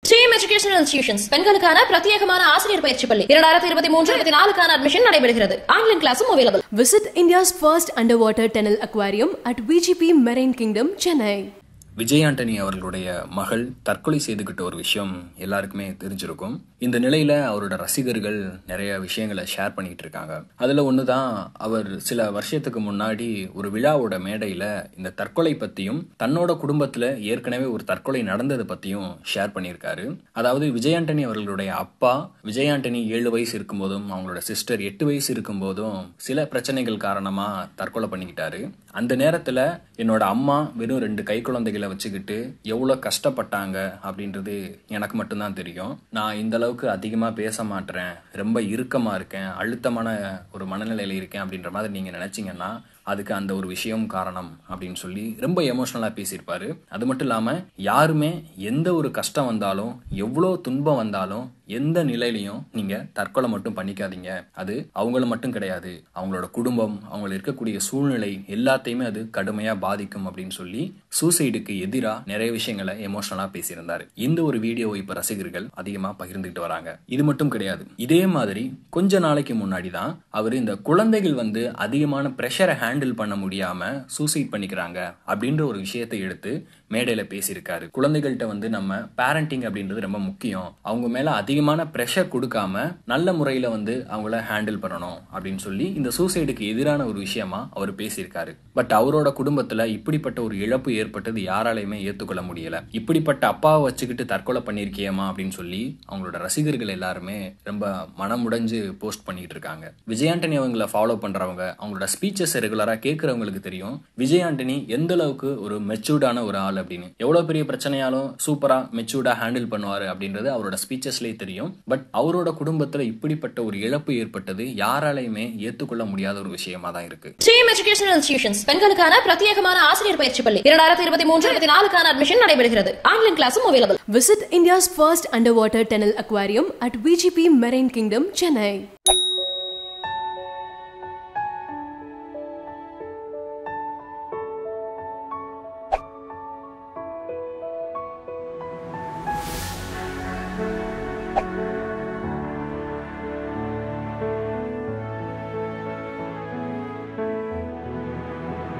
ஸ்ரீம் educational institutions பெண்களுக்கான பிரத்யேகமான ஆசிரியர் பயிற்சி பள்ளி இரண்டாயிரத்தி இருபத்தி மூன்று இருபத்தி நாலுக்கான அட்மிஷன் நடைபெறுகிறது ஆன்லைன் கிளாஸும் available Visit India's first underwater tunnel aquarium at VGP Marine Kingdom, Chennai. Vijay Antony அவர்களுடைய மகள் தற்கொலை செய்துக்கிட்ட ஒரு விஷயம் எல்லாருக்குமே தெரிஞ்சிருக்கும் இந்த நிலையில அவரோட ரசிகர்கள் நிறைய விஷயங்களை ஷேர் பண்ணிட்டு இருக்காங்க அதுல ஒண்ணுதான் அவர் சில வருஷத்துக்கு முன்னாடி ஒரு விழாவோட மேடையில இந்த தற்கொலை பத்தியும் தன்னோட குடும்பத்துல ஏற்கனவே ஒரு தற்கொலை நடந்தது பத்தியும் ஷேர் பண்ணியிருக்காரு அதாவது விஜய் ஆண்டனி அவர்களுடைய அப்பா விஜய் ஆண்டனி ஏழு வயசு இருக்கும்போதும் அவங்களோட சிஸ்டர் எட்டு வயசு இருக்கும்போதும் சில பிரச்சனைகள் காரணமா தற்கொலை பண்ணிக்கிட்டாரு அந்த நேரத்துல என்னோட அம்மா வெறும் ரெண்டு கை குழந்தைகளை வச்சுக்கிட்டு எவ்வளவு கஷ்டப்பட்டாங்க அப்படின்றது எனக்கு மட்டும்தான் தெரியும் நான் இந்த அளவுக்கு அதிகமா பேச மாட்டேன் ரொம்ப இறுக்கமா இருக்கேன் அழுத்தமான ஒரு மனநிலையில இருக்கேன் அப்படின்ற மாதிரி நீங்க நினைச்சீங்கன்னா அதுக்கு அந்த ஒரு விஷயம் காரணம் அப்படின்னு சொல்லி ரொம்ப எமோஷனலா பேசியிருப்பாரு அது மட்டும் இல்லாம யாருமே எந்த ஒரு கஷ்டம் வந்தாலும் எவ்வளோ துன்பம் வந்தாலும் எந்த நிலையிலையும் நீங்க தற்கொலை மட்டும் பண்ணிக்காதீங்க அது அவங்கள மட்டும் கிடையாது அவங்களோட குடும்பம் அவங்க இருக்கக்கூடிய சூழ்நிலை எல்லாத்தையுமே அது கடுமையா பாதிக்கும் அப்படின்னு சொல்லி சூசைடுக்கு எதிராக நிறைய விஷயங்களை எமோஷனலா பேசியிருந்தாரு இந்த ஒரு வீடியோவை இப்ப ரசிகர்கள் அதிகமா பகிர்ந்துட்டு வராங்க இது மட்டும் கிடையாது இதே மாதிரி கொஞ்ச நாளைக்கு முன்னாடி தான் அவர் இந்த குழந்தைகள் வந்து அதிகமான ப்ரெஷரை ஹேண்டில் பண்ண முடியாம சூசைட் பண்ணிக்கிறாங்க அப்படின்ற ஒரு விஷயத்தை எடுத்து மேடையில பேசியிருக்காரு குழந்தைகள்கிட்ட வந்து நம்ம பேரண்டிங் அப்படின்றது ரொம்ப முக்கியம் அவங்க மேல அதிகமான ப்ரெஷர் கொடுக்காம நல்ல முறையில வந்து அவங்கள ஹேண்டில் பண்ணணும் அப்படின்னு சொல்லி இந்த சூசைடுக்கு எதிரான ஒரு விஷயமா அவர் பேசியிருக்காரு பட் அவரோட குடும்பத்துல இப்படிப்பட்ட ஒரு இழப்பு ஏற்பட்டது யாராலையுமே ஏத்துக்கொள்ள முடியல இப்படிப்பட்ட அப்பாவை வச்சுக்கிட்டு தற்கொலை பண்ணிருக்கியமா அப்படின்னு சொல்லி அவங்களோட ரசிகர்கள் எல்லாருமே ரொம்ப மனமுடைஞ்சு போஸ்ட் பண்ணிட்டு இருக்காங்க விஜய் ஆண்டனி அவங்கள ஃபாலோ பண்றவங்க அவங்களோட ஸ்பீச்சஸ் ரெகுலரா கேட்கறவங்களுக்கு தெரியும் விஜய் ஆண்டனி எந்த அளவுக்கு ஒரு மெச்சூர்டான ஒரு ஆள் அப்படின்னு எவ்வளவு பெரிய பிரச்சனையாலும் சூப்பரா மெச்சூர்டா ஹேண்டில் பண்ணுவாரு அப்படின்றது அவரோட ஸ்பீச்சஸ்லயே தெரியும் பட் அவரோட குடும்பத்துல இப்படிப்பட்ட ஒரு இழப்பு ஏற்பட்டது யாராலையுமே ஏத்துக்கொள்ள முடியாத ஒரு விஷயமா தான் இருக்கு ஸ்ரீம் எஜுகேஷனல் இன்ஸ்டிடியூஷன்ஸ் பெண்களுக்கான பிரத்யேகமான ஆசிரியர் பயிற்சி பள்ளி இரண்டாயிரத்தி இருபத்தி மூன்று இருபத்தி நாலுக்கான அட்மிஷன் நடைபெறுகிறது ஆன்லைன் கிளாஸும் available Visit India's first underwater tunnel aquarium at VGP Marine Kingdom, Chennai.